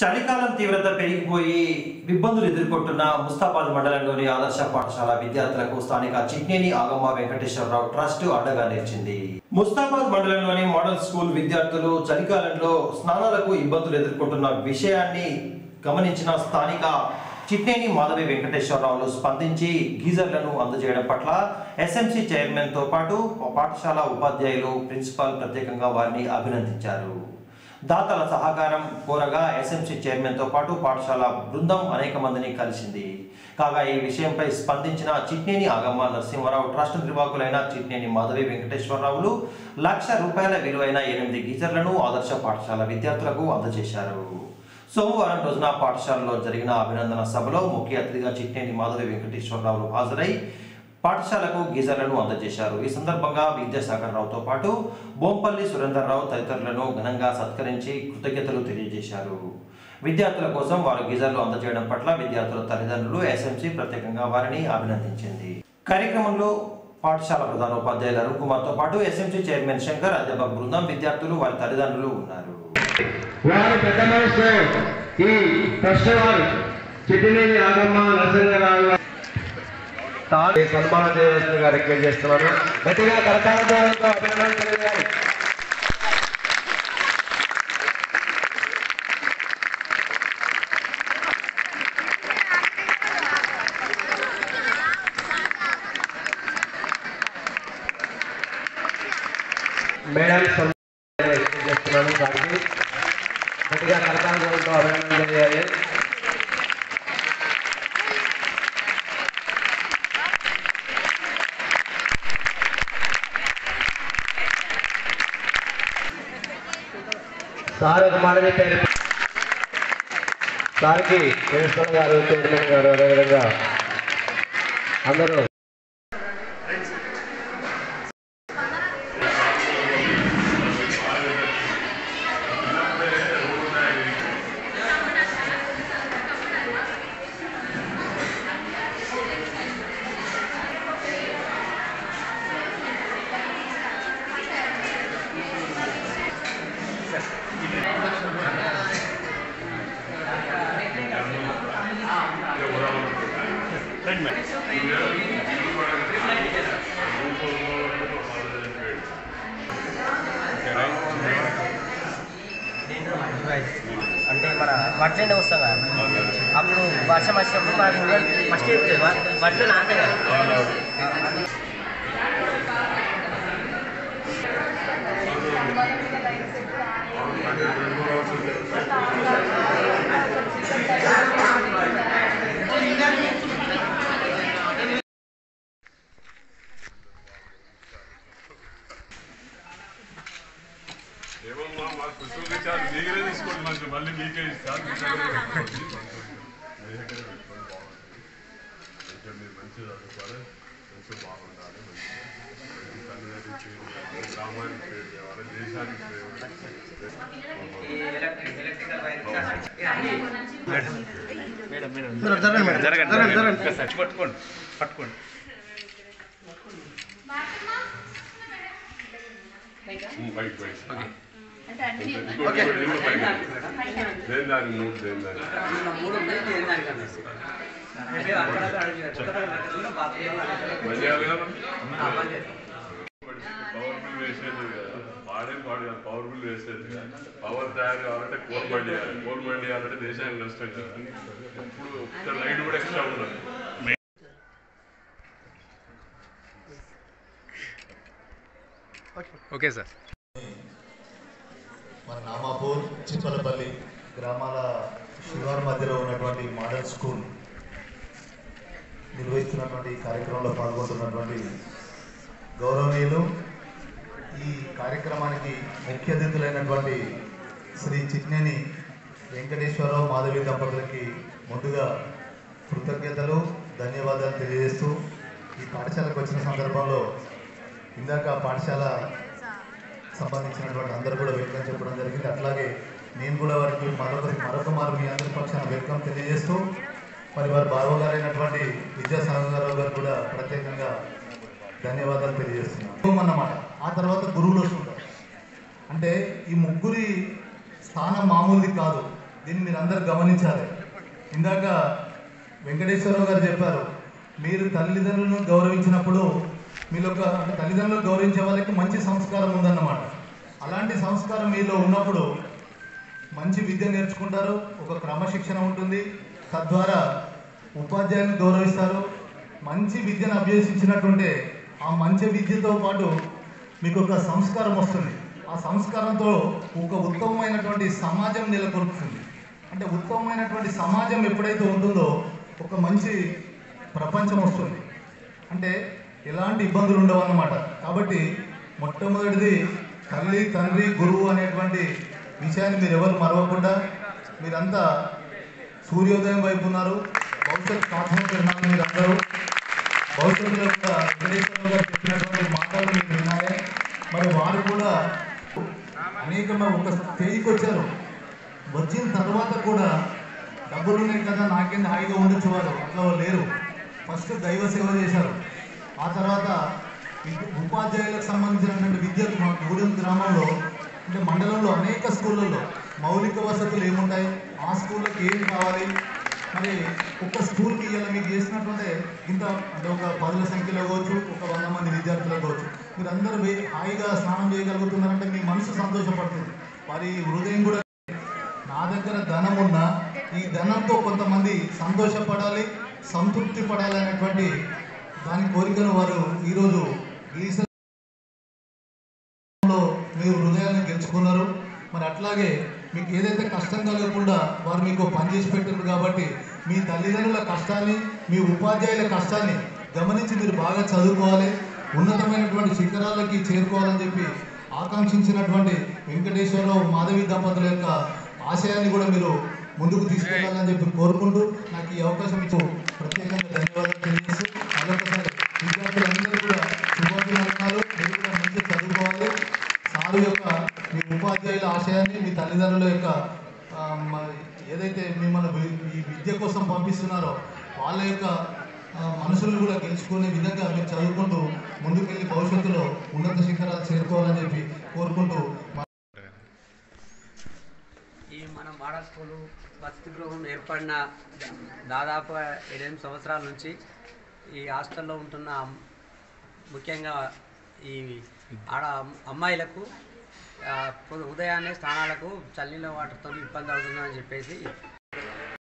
చలికాలం తీవ్రత పెరిగిపోయి ఇబ్బందులు ఎదుర్కొంటున్న ముస్తాబాద్ మండలంలోని ఆదర్శ పాఠశాల విద్యార్థులకు స్థానిక చిట్నేని ఆగమ్మ వెంకటేశ్వరరావు ట్రస్ట్ అండగా నిలిచింది ముస్తాబాద్ మండలంలోని మోడల్ స్కూల్ విద్యార్థులు చలికాలంలో స్నానాలకు ఇబ్బందులు ఎదుర్కొంటున్న విషయాన్ని గమనించిన స్థానిక చిట్నేని మాధవి వెంకటేశ్వరరావులు స్పందించి గీజర్లను అందజేయడం పట్ల ఎస్ఎంసీ చైర్మన్ తో పాటు పాఠశాల ఉపాధ్యాయులు ప్రిన్సిపాల్ ప్రత్యేకంగా వారిని అభినందించారు దాతల సహకారం కోరగా ఎస్ఎంసీ చైర్మన్ తో పాటు పాఠశాల బృందం అనేక మందిని కలిసింది కాగా ఈ విషయంపై స్పందించిన చిట్నేని ఆగమ్మ నరసింహారావు ట్రస్ట్ నిర్వాహకులైన చిట్నేని మాధవి వెంకటేశ్వరరావులు లక్ష రూపాయల విలువైన ఎనిమిది గీజర్లను ఆదర్శ పాఠశాల విద్యార్థులకు అందజేశారు సోమవారం రోజున పాఠశాలలో జరిగిన అభినందన సభలో ముఖ్య అతిథిగా చిట్నేని మాధవి వెంకటేశ్వరరావులు హాజరై పాఠశాలకు గీజర్లను అందజేశారు ఈ సందర్భంగా విద్యాసాగర్ రావుతో పాటు బోంపల్లి సురేందర్రావు తదితరులను ఘనంగా సత్కరించి కృతజ్ఞతలు తెలియజేశారు విద్యార్థుల కోసం వారు గీజర్లు అందజేయడం పట్ల విద్యార్థుల తల్లిదండ్రులు ఎస్ఎంసీ ప్రత్యేకంగా వారిని అభినందించింది కార్యక్రమంలో పాఠశాల ప్రధానోపాధ్యాయులు అరుణ్ కుమార్తో పాటు ఎస్ఎంసీ చైర్మన్ శంకర్ అధ్యాపక బృందం విద్యార్థులు వారి తల్లిదండ్రులు ఉన్నారు వారి పెద్ద మనసు ఈ ట్రస్ట్ వారు చిట్టినేని ఆగమ్మ నరసింహరావు గారు తాను సన్మానం చేయవలసిందిగా రిక్వెస్ట్ చేస్తున్నాను గట్టిగా కరతాళతో అభినందనలు తెలియజేయాలి మేడం సన్మానం రిక్వెస్ట్ చేస్తున్నాను వారికి గట్టిగా కరతాళతో అభినందనలు తెలియజేయాలి సార్ ఒక మాట చెప్పారు సార్కి ప్రిన్సిపల్ గారు చైర్మన్ గారు అదేవిధంగా అందరూ అంటే మన వడ్లు ఎండ వస్తాం కదా అప్పుడు వర్షం వచ్చినప్పుడు మనకు ఫస్ట్ వడ్లు నాటే కదా ఏమమ్మా మా పుస్తకం ఇచ్చారు మీరే తీసుకోండి మంచి మళ్ళీ మీకే ఇస్తారు మీ దగ్గరే పెట్టుకోండి. మీ దగ్గరే పెట్టుకోండి బాగుంటుంది కొంచెం మీరు మంచిగా చదువుకోవాలి మంచిగా బాగుండాలి మంచిగా మంచి తల్లిదండ్రులకు పేరు తేవాలి, గ్రామానికి పేరు తేవాలి దేశానికి పేరు పట్టుకోండి పట్టుకోండి ఉమ్, పైకి పైకి ఇంకోటి ఇంకోటి ఇది కూడా పైకి దేని దాని మూడు దేని దాని మర్యాద కదా పవర్ బిల్ వేసేది కదా పాడే పాడు కాదు పవర్ బిల్ వేసేది కదా పవర్ తయారు కావాలంటే కోల్ బండి చేయాలి కోల్ బండి చేయాలంటే దేశానికి నష్టం కదా ఇప్పుడు ఒక్క లైట్ కూడా ఎక్స్ట్రా ఉండదు ఓకే సార్ మన నామాపూర్ చిప్పలపల్లి గ్రామాల శివారు మధ్యలో ఉన్నటువంటి మోడల్ స్కూల్ నిర్వహిస్తున్నటువంటి ఈ కార్యక్రమంలో పాల్గొంటున్నటువంటి గౌరవనీయులు ఈ కార్యక్రమానికి ముఖ్య అతిథులైనటువంటి శ్రీ చిట్నేని వెంకటేశ్వరరావు మాధవి దంపతులకి ముందుగా కృతజ్ఞతలు ధన్యవాదాలు తెలియజేస్తూ ఈ పాఠశాలకు వచ్చిన సందర్భంలో ఇందాక పాఠశాల సంబంధించినటువంటి అందరూ కూడా వెల్కమ్ చెప్పడం జరిగింది అట్లాగే నేను కూడా వారికి మరొకరి మరొక మారు మీ అందరి పక్షాన వెల్కమ్ తెలియజేస్తూ మరి వారి బావగారైనటువంటి విద్యాసాగరరావు గారు కూడా ప్రత్యేకంగా ధన్యవాదాలు తెలియజేస్తున్నాను అన్నమాట ఆ తర్వాత గురువులు వస్తుంటారు అంటే ఈ ముగ్గురి స్థానం మామూలుది కాదు దీన్ని మీరు అందరు గమనించాలి ఇందాక వెంకటేశ్వరరావు గారు చెప్పారు మీరు తల్లిదండ్రులను గౌరవించినప్పుడు మీలో ఒక అంటే తల్లిదండ్రులు గౌరవించే వాళ్ళకి మంచి సంస్కారం ఉందన్నమాట అలాంటి సంస్కారం మీలో ఉన్నప్పుడు మంచి విద్య నేర్చుకుంటారు ఒక క్రమశిక్షణ ఉంటుంది తద్వారా ఉపాధ్యాయులను గౌరవిస్తారు మంచి విద్యను అభ్యసించినట్టుంటే ఆ మంచి విద్యతో పాటు మీకు ఒక సంస్కారం వస్తుంది ఆ సంస్కారంతో ఒక ఉత్తమమైనటువంటి సమాజం నెలకొల్పుతుంది అంటే ఉత్తమమైనటువంటి సమాజం ఎప్పుడైతే ఉంటుందో ఒక మంచి ప్రపంచం వస్తుంది అంటే ఎలాంటి ఇబ్బందులు ఉండవు అన్నమాట కాబట్టి మొట్టమొదటిది తల్లి తండ్రి గురువు అనేటువంటి విషయాన్ని మీరు ఎవరు మరవకుండా మీరంతా సూర్యోదయం వైపు ఉన్నారు భవిష్యత్ కాపాడుతున్నారు మీరు అందరూ భవిష్యత్తులో కూడా వెంకటేశ్వర గారు చెప్పినటువంటి మాటలు మీరు వినాలి మరి వారు కూడా అనేకమైన ఒక స్టేజ్కి వచ్చారు వచ్చిన తర్వాత కూడా డబ్బులు ఉన్నాయి కదా నాకేంది హాయిగా ఉండొచ్చు వారు అట్లా వాళ్ళు లేరు ఫస్ట్ దైవ సేవ చేశారు ఆ తర్వాత విద్య- ఉపాధ్యాయులకు సంబంధించినటువంటి విద్యకు మా గూడెం గ్రామంలో అంటే మండలంలో అనేక స్కూళ్ళల్లో మౌలిక వసతులు ఏముంటాయి ఆ స్కూళ్ళకి ఏం కావాలి మరి ఒక్క స్కూల్కి ఇవాళ మీకు చేసినట్టుంటే ఇంత అంటే ఒక పదుల సంఖ్యలో కావచ్చు ఒక వంద మంది విద్యార్థులు కావచ్చు మీరు అందరూ వే- హాయిగా స్నానం చేయగలుగుతున్నారంటే మీ మనసు సంతోషపడుతుంది వారి హృదయం కూడా నా దగ్గర ధనం ఉన్నా ఈ ధనంతో కొంతమంది సంతోషపడాలి సంతృప్తి పడాలి అనేటువంటి దాని కోరికను వారు ఈరోజు గీసలో మీరు హృదయాన్ని గెలుచుకున్నారు మరి అట్లాగే మీకు ఏదైతే కష్టం కలగకుండా వారు మీకు పని చేసి పెట్టారు కాబట్టి మీ తల్లిదండ్రుల కష్టాన్ని మీ ఉపాధ్యాయుల కష్టాన్ని గమనించి మీరు బాగా చదువుకోవాలి ఉన్నతమైనటువంటి శిఖరాలకి చేరుకోవాలని చెప్పి ఆకాంక్షించినటువంటి వెంకటేశ్వరరావు మాధవి దంపతుల యొక్క ఆశయాన్ని కూడా మీరు ముందుకు తీసుకెళ్లాలని చెప్పి కోరుకుంటూ నాకు ఈ అవకాశం ఇచ్చు ప్రత్యేకంగా ధన్యవాదాలు తెలియజేస్తూ మరొకసారి విద్యార్థులందరూ కూడా శుభాభినందనాలు మీరు కూడా మంచి చదువుకోవాలి సారు యొక్క మీ ఉపాధ్యాయుల ఆశయాన్ని మీ తల్లిదండ్రుల యొక్క ఆ, మ- ఏదైతే మిమ్మల్ని వి- ఈ విద్య కోసం పంపిస్తున్నారో వాళ్ళ యొక్క ఆ, మనసులను కూడా గెలుచుకునే విధంగా మీరు చదువుకుంటూ ముందుకెళ్ళి భవిష్యత్తులో ఉన్నత శిఖరాలు చేరుకోవాలని చెప్పి కోరుకుంటూ మ- ఈ మన మోడల్ స్కూలు వసతి గృహం ఏర్పడిన దాదాపు ఎనిమిది సంవత్సరాల నుంచి ఈ హాస్టల్లో ఉంటున్న ముఖ్యంగా ఈ ఆడ అమ్మాయిలకు ఆ, పొ- ఉదయాన్నే స్నానాలకు చల్లీల వాటర్తో ఇబ్బంది అవుతుందని చెప్పేసి